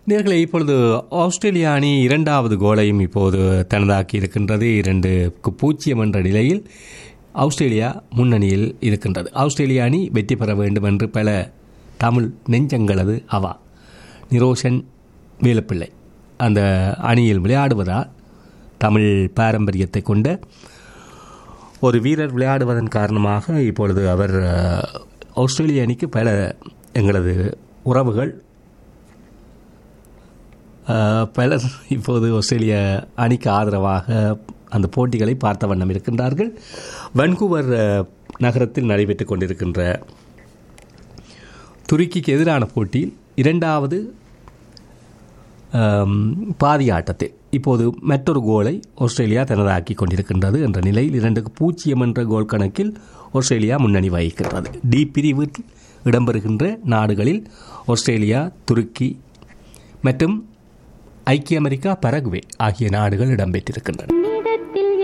நேர்களை இப்பொழுது ஆஸ்திரேலிய அணி இரண்டாவது கோலையும் இப்போது தனதாக்கி இருக்கின்றது இரண்டுக்கு பூஜ்ஜியம் என்ற நிலையில் ஆஸ்திரேலியா முன்னணியில் இருக்கின்றது ஆஸ்திரேலிய அணி வெற்றி பெற வேண்டும் என்று பல தமிழ் நெஞ்சங்களது அவா நிரோஷன் வேலுப்பிள்ளை அந்த அணியில் விளையாடுவதால் தமிழ் பாரம்பரியத்தை கொண்ட ஒரு வீரர் விளையாடுவதன் காரணமாக இப்பொழுது அவர் அஹ், ஆஸ்திரேலிய அணிக்கு பல எங்களது உறவுகள் அஹ், பலர் இப்போது ஆஸ்திரேலிய அணிக்கு ஆதரவாக அந்த போட்டிகளை பார்த்த வண்ணம் இருக்கின்றார்கள் வன்கூவர் அஹ், நகரத்தில் நடைபெற்றுக் கொண்டிருக்கின்ற துருக்கிக்கு எதிரான போட்டியில் இரண்டாவது ஆம், பாதி ஆட்டத்தில் இப்போது மற்றொரு கோலை ஆஸ்திரேலியா தனதாக்கி கொண்டிருக்கின்றது என்ற நிலையில் இரண்டுக்கு பூஜ்ஜியம் என்ற கோல் கணக்கில் ஆஸ்திரேலியா முன்னணி வகிக்கின்றது டி பிரிவில் இடம்பெறுகின்ற நாடுகளில் ஆஸ்திரேலியா துருக்கி மற்றும் ஐக்கிய அமெரிக்கா பரகுவே ஆகிய நாடுகள் இடம்பெற்றிருக்கின்றன